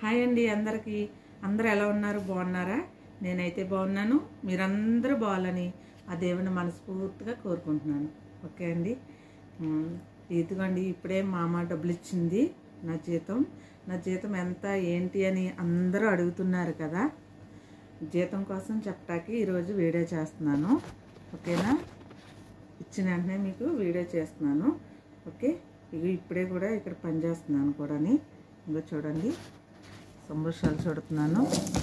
hi అండి అందరికీ అందరూ ఎలా ఉన్నారు బాగున్నారా నేనైతే బాగున్నాను మీరందరూ బాగాలని ఆ దేవుని మనస్ఫూర్తిగా కోరుకుంటున్నాను ఓకే అండి ఉమ్, ఇదిగోండి ఇప్పుడే మా అమ్మ డబ్బులు ఇచ్చింది నా జీతం నా జీతం ఎంత ఏంటి అని అందరూ అడుగుతున్నారు కదా జీతం కోసం చెప్పటానికి ఈరోజు వీడియో చేస్తున్నాను ఓకేనా ఇచ్చిన వెంటనే మీకు వీడియో చేస్తున్నాను ఓకే ఇక ఇప్పుడే కూడా ఇక్కడ పని చేస్తున్నాను కూడాని ఇంకా చూడండి సంబోషాలు చూడుతున్నాను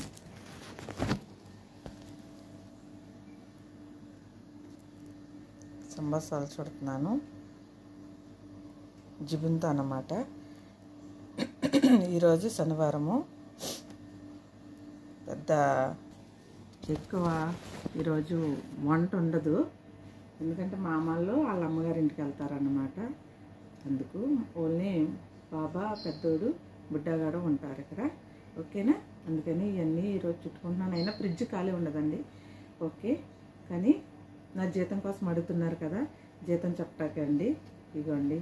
సంబోసాలు చూడుతున్నాను జిబుంత అన్నమాట ఈరోజు శనివారము పెద్ద ఎక్కువ ఈరోజు వంట ఉండదు ఎందుకంటే మా అమ్మళ్ళు వాళ్ళ అమ్మగారి ఇంటికి వెళ్తారన్నమాట అందుకు ఓన్లీ బాబా పెద్దోడు బుడ్డగాడు ఉంటారు ఇక్కడ ఓకేనా అందుకని ఇవన్నీ ఈరోజు చుట్టుకుంటున్నాను అయినా ఫ్రిడ్జ్ ఖాళీ ఉండదండి ఓకే కానీ నా జీతం కోసం అడుగుతున్నారు కదా జీతం చెప్పటాకండి ఇగోండి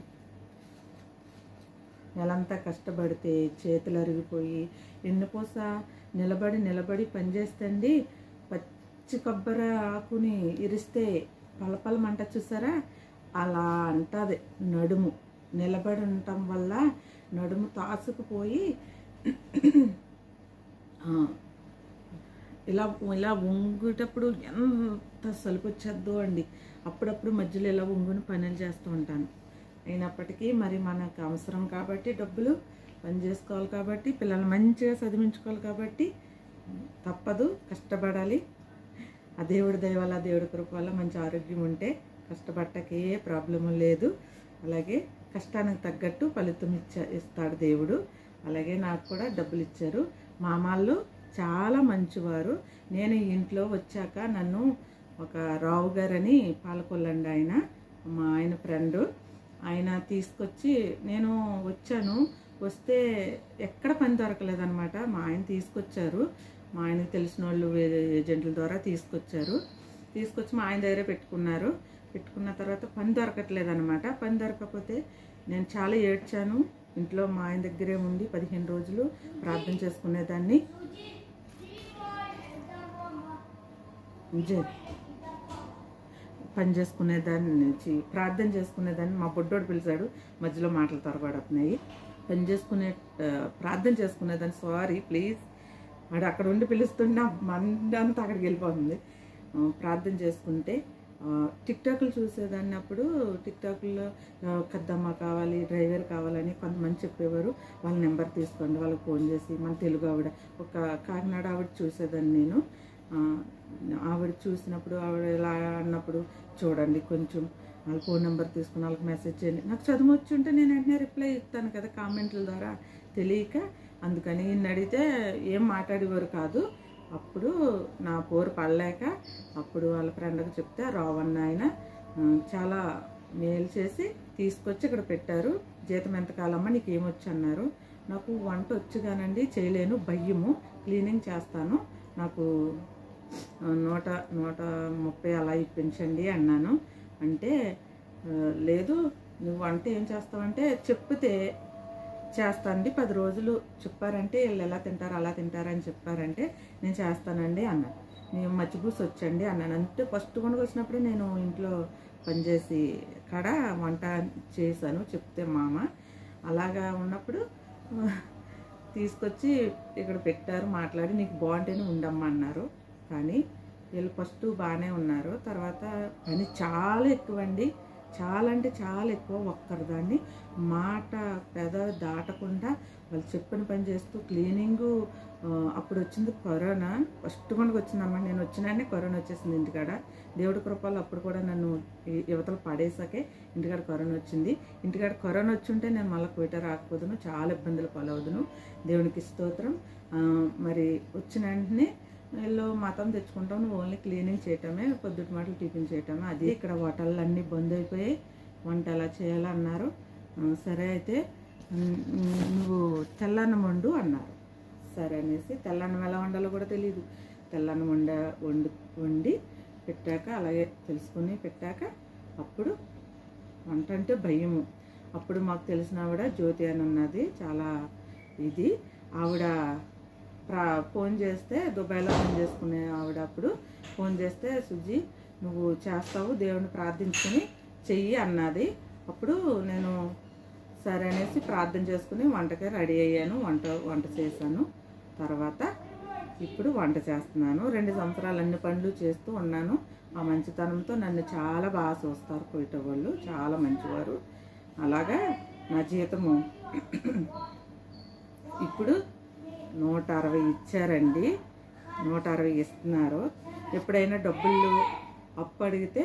నెలంతా కష్టపడితే చేతులు అరిగిపోయి ఎన్నుపూస నిలబడి నిలబడి పనిచేస్తండి పచ్చి కొబ్బరి ఆకుని ఇరిస్తే పలపల మంట చూసారా అలా అంటది నడుము నిలబడి ఉండటం వల్ల నడుము తాసుకుపోయి ఆ, ఇలా ఇలా వంగేటప్పుడు ఎంత సలుపు వచ్చేద్దో అండి అప్పుడప్పుడు మధ్యలో ఇలా వంగుని పనులు చేస్తూ ఉంటాను అయినప్పటికీ మరి మనకు అవసరం కాబట్టి డబ్బులు పని చేసుకోవాలి కాబట్టి పిల్లల్ని మంచిగా చదివించుకోవాలి కాబట్టి తప్పదు కష్టపడాలి ఆ దేవుడి దయ వల్ల ఆ దేవుడి కృప వల్ల మంచి ఆరోగ్యం ఉంటే కష్టపడటకే ఏ ప్రాబ్లము లేదు అలాగే కష్టానికి తగ్గట్టు ఫలితం ఇచ్చా ఇస్తాడు దేవుడు అలాగే నాకు కూడా డబ్బులు ఇచ్చారు మా అమ్మాళ్ళు చాలా మంచివారు నేను ఈ ఇంట్లో వచ్చాక నన్ను ఒక రావు గారని పాలకొల్లండి ఆయన మా ఆయన ఫ్రెండ్ ఆయన తీసుకొచ్చి నేను వచ్చాను వస్తే ఎక్కడ పని దొరకలేదనమాట మా ఆయన తీసుకొచ్చారు మా ఆయనకి తెలిసిన వాళ్ళు వేరే ఏజెంట్ల ద్వారా తీసుకొచ్చారు తీసుకొచ్చి మా ఆయన దగ్గరే పెట్టుకున్నారు పెట్టుకున్న తర్వాత పని దొరకట్లేదు అనమాట పని దొరకకపోతే నేను చాలా ఏడ్చాను ఇంట్లో మా ఆయన దగ్గరే ఉండి పదిహేను రోజులు ప్రార్థన చేసుకునేదాన్ని జై పని చేసుకునేదాన్ని నుంచి ప్రార్థన చేసుకునేదాన్ని మా బొడ్డోడు పిలిచాడు మధ్యలో మాటలు తొరబడుతున్నాయి పని చేసుకునే ఆ, ప్రార్థన చేసుకునేదాన్ని సారీ ప్లీజ్ వాడు అక్కడ ఉండి పిలుస్తుంటే మందంతా అక్కడికి వెళ్ళిపోతుంది ఆ, ప్రార్థన చేసుకుంటే ఆ, టిక్టాక్లు చూసేదాన్ని అప్పుడు టిక్టాక్లో ఆ, కద్దమ్మ కావాలి డ్రైవర్ కావాలని కొంతమంది చెప్పేవారు వాళ్ళ నెంబర్ తీసుకోండి వాళ్ళకి ఫోన్ చేసి మన తెలుగు ఆవిడ ఒక కాకినాడ ఆవిడ చూసేదాన్ని నేను ఆ, ఆవిడ చూసినప్పుడు ఆవిడ ఇలా అన్నప్పుడు చూడండి కొంచెం వాళ్ళ ఫోన్ నెంబర్ తీసుకుని వాళ్ళకి మెసేజ్ చేయండి నాకు చదువు వచ్చి ఉంటే నేను వెంటనే రిప్లై ఇస్తాను కదా కామెంట్ల ద్వారా తెలియక అందుకని ఈయన అడిగితే ఏం మాట్లాడేవారు కాదు అప్పుడు నా పోరు పడలేక అప్పుడు వాళ్ళ ఫ్రెండ్కి చెప్తే రావన్న ఆయన ఆ, చాలా మేలు చేసి తీసుకొచ్చి ఇక్కడ పెట్టారు జీతం ఎంతకాలమ్మా నీకు ఏమొచ్చు అన్నారు నాకు వంట వచ్చు కానండి చేయలేను భయ్యము క్లీనింగ్ చేస్తాను నాకు ఆ, నూట నూట ముప్పై అలా ఇప్పించండి అన్నాను అంటే ఆ, లేదు నువ్వు వంట ఏం చేస్తావంటే చెప్తే చేస్తానండి పది రోజులు చెప్పారంటే వీళ్ళు ఎలా తింటారు అలా తింటారు అని చెప్పారంటే నేను చేస్తానండి అన్నాను నేను మచ్చిపూసి వచ్చండి అన్నాను అంటే ఫస్ట్ కొనుగ వచ్చినప్పుడే నేను ఇంట్లో పనిచేసి కాడ వంట చేశాను చెప్తే మామ అలాగా ఉన్నప్పుడు ఆ, తీసుకొచ్చి ఇక్కడ పెట్టారు మాట్లాడి నీకు బాగుంటేనే ఉండమ్మా అన్నారు కానీ వీళ్ళు ఫస్ట్ బాగానే ఉన్నారు తర్వాత పని చాలా ఎక్కువ అండి చాలా అంటే చాలా ఎక్కువ ఒక్కరు దాన్ని మాట పెద దాటకుండా వాళ్ళు చెప్పిన పని చేస్తూ క్లీనింగు ఆ, అప్పుడు వచ్చింది కరోనా ఫస్ట్ మనకు వచ్చిందమ్మా నేను వచ్చినానే కరోనా వచ్చేసింది ఇంటికాడ దేవుడి కృపలు అప్పుడు కూడా నన్ను ఈ యువతలు పడేసాకే ఇంటికాడ కరోనా వచ్చింది ఇంటికాడ కరోనా వచ్చి ఉంటే నేను మళ్ళీ కోట రాకపోదును చాలా ఇబ్బందులు పాలవుదును దేవునికి స్తోత్రం ఆ, మరి వచ్చిన వెంటనే వీళ్ళు మతం తెచ్చుకుంటాం నువ్వు ఓన్లీ క్లీనింగ్ చేయటమే పొద్దుటి మాటలు టిఫిన్ చేయటమే అది ఇక్కడ హోటళ్ళు అన్నీ బంద్ అయిపోయాయి వంట ఎలా చేయాలన్నారు ఆ, సరే అయితే ఉమ్, నువ్వు తెల్లన్నం వండు అన్నారు సరే అనేసి తెల్లన్నం ఎలా వండాలో కూడా తెలియదు తెల్లన్నం వండ వండు వండి పెట్టాక అలాగే తెలుసుకొని పెట్టాక అప్పుడు వంట అంటే భయము అప్పుడు మాకు తెలిసిన ఆవిడ జ్యోతి అని ఉన్నది చాలా ఇది ఆవిడ ప్రా ఫోన్ చేస్తే దుబాయ్లో పని చేసుకునే ఆవిడ అప్పుడు ఫోన్ చేస్తే సుజీ నువ్వు చేస్తావు దేవుని ప్రార్థించుకుని చెయ్యి అన్నది అప్పుడు నేను సరే అనేసి ప్రార్థన చేసుకుని వంటకి రెడీ అయ్యాను వంట వంట చేశాను తర్వాత ఇప్పుడు వంట చేస్తున్నాను రెండు సంవత్సరాలు అన్ని పనులు చేస్తూ ఉన్నాను ఆ మంచితనంతో నన్ను చాలా బాగా చూస్తారు కొయిట వాళ్ళు చాలా మంచివారు అలాగా నా జీతము ఇప్పుడు నూట అరవై ఇచ్చారండి నూట అరవై ఇస్తున్నారు ఎప్పుడైనా డబ్బులు అప్పు అడిగితే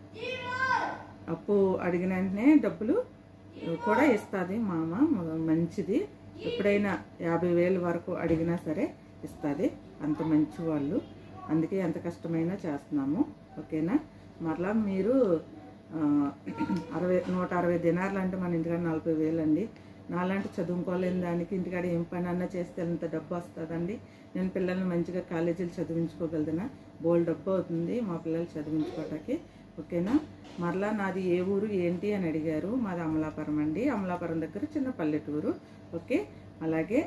అప్పు అడిగిన వెంటనే డబ్బులు కూడా ఇస్తుంది మా అమ్మ మంచిది ఎప్పుడైనా యాభై వేలు వరకు అడిగినా సరే ఇస్తుంది అంత మంచి వాళ్ళు అందుకే ఎంత కష్టమైనా చేస్తున్నాము ఓకేనా మరలా మీరు ఆ, అరవై నూట అరవై దినార్లు అంటే మన ఇంటికాడ నలభై వేలు అండి నాలాంటి చదువుకోలేని దానికి ఇంటికాడ ఏం పని అన్నా చేస్తే ఎంత డబ్బు వస్తుందండి నేను పిల్లల్ని మంచిగా కాలేజీలు చదివించుకోగలదనా బోల్ డబ్బు అవుతుంది మా పిల్లలు చదివించుకోవటానికి ఓకేనా మరలా నాది ఏ ఊరు ఏంటి అని అడిగారు మాది అమలాపురం అండి అమలాపురం దగ్గర చిన్న పల్లెటూరు ఓకే అలాగే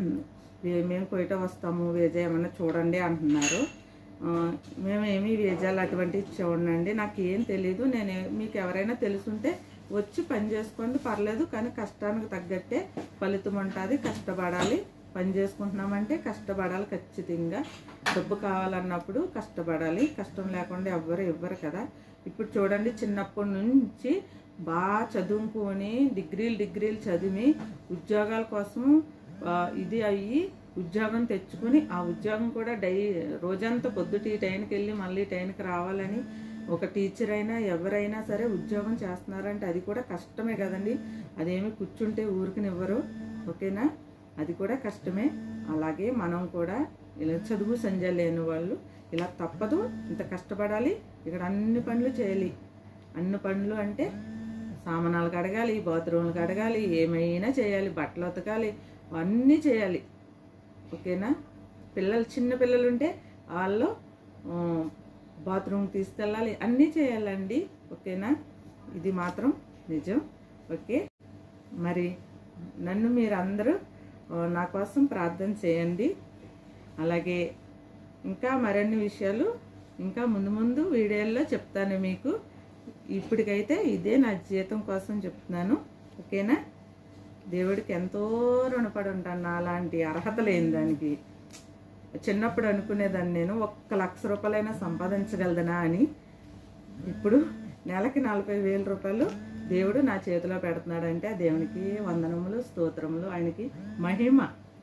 వే- మేము కొయిట వస్తాము వేజ ఏమన్నా చూడండి అంటున్నారు ఆ, మేము ఏమీ వేజాలు అటువంటివి చూడండి నాకు ఏం తెలీదు నేను మీకు ఎవరైనా తెలుసుంటే వచ్చి పని చేసుకోండి పర్లేదు కానీ కష్టానికి తగ్గట్టే ఫలితం ఉంటుంది కష్టపడాలి పని చేసుకుంటున్నామంటే కష్టపడాలి ఖచ్చితంగా డబ్బు కావాలన్నప్పుడు కష్టపడాలి కష్టం లేకుండా ఎవ్వరు ఇవ్వరు కదా ఇప్పుడు చూడండి చిన్నప్పటి నుంచి బాగా చదువుకొని డిగ్రీలు డిగ్రీలు చదివి ఉద్యోగాల కోసం ఆ, ఇది అయ్యి ఉద్యోగం తెచ్చుకుని ఆ ఉద్యోగం కూడా డై రోజంతా పొద్దుట ఈ టైంకి వెళ్ళి మళ్ళీ టైంకి రావాలని ఒక టీచర్ అయినా ఎవరైనా సరే ఉద్యోగం చేస్తున్నారంటే అది కూడా కష్టమే కదండి అదేమి కూర్చుంటే ఊరికినివ్వరు ఓకేనా అది కూడా కష్టమే అలాగే మనం కూడా ఇలా చదువు సంజ లేని వాళ్ళు ఇలా తప్పదు ఇంత కష్టపడాలి ఇక్కడ అన్ని పనులు చేయాలి అన్ని పనులు అంటే సామానాలు కడగాలి బాత్రూమ్లు కడగాలి ఏమైనా చేయాలి బట్టలు ఉతకాలి అన్నీ చేయాలి ఓకేనా పిల్లలు చిన్న పిల్లలు ఉంటే వాళ్ళు ఆ, బాత్రూమ్ తీసుకెళ్ళాలి అన్నీ చేయాలండి ఓకేనా ఇది మాత్రం నిజం ఓకే మరి నన్ను మీరందరూ ఆ, నా కోసం ప్రార్థన చేయండి అలాగే ఇంకా మరిన్ని విషయాలు ఇంకా ముందు ముందు వీడియోల్లో చెప్తాను మీకు ఇప్పటికైతే ఇదే నా జీతం కోసం చెప్తున్నాను ఓకేనా దేవుడికి ఎంతో రుణపడి ఉంటాను నా అలాంటి అర్హత లేని దానికి చిన్నప్పుడు అనుకునేదాన్ని నేను ఒక్క లక్ష రూపాయలైనా సంపాదించగలదనా అని ఇప్పుడు నెలకి నలభై వేల రూపాయలు దేవుడు నా చేతిలో పెడుతున్నాడంటే ఆ దేవునికి వందనములు స్తోత్రములు ఆయనకి మహిమ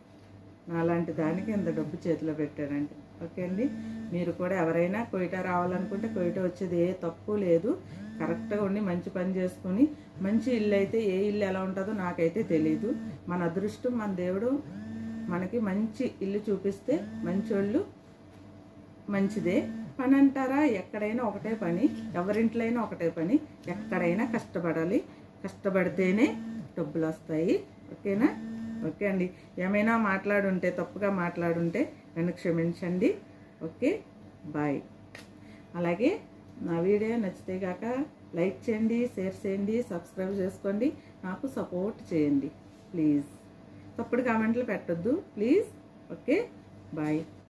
నాలాంటి దానికి ఇంత డబ్బు చేతిలో పెట్టారండి ఓకే అండి మీరు కూడా ఎవరైనా కొయిట రావాలనుకుంటే కొయిట వచ్చేది ఏ తప్పు లేదు కరెక్ట్గా ఉండి మంచి పని చేసుకుని మంచి ఇల్లు అయితే ఏ ఇల్లు ఎలా ఉంటుందో నాకైతే తెలియదు మన అదృష్టం మన దేవుడు మనకి మంచి ఇల్లు చూపిస్తే మంచోళ్ళు మంచిదే పని అంటారా ఎక్కడైనా ఒకటే పని ఎవరింట్లో అయినా ఒకటే పని ఎక్కడైనా కష్టపడాలి కష్టపడితేనే డబ్బులు వస్తాయి ఓకేనా ఓకే అండి ఏమైనా మాట్లాడుంటే తప్పుగా మాట్లాడుంటే నన్ను క్షమించండి ఓకే బాయ్ అలాగే నా వీడియో నచ్చితే కాక లైక్ చేయండి షేర్ చేయండి సబ్స్క్రైబ్ చేసుకోండి నాకు సపోర్ట్ చేయండి ప్లీజ్ తప్పుడు కామెంట్లు పెట్టొద్దు ప్లీజ్ ఓకే బాయ్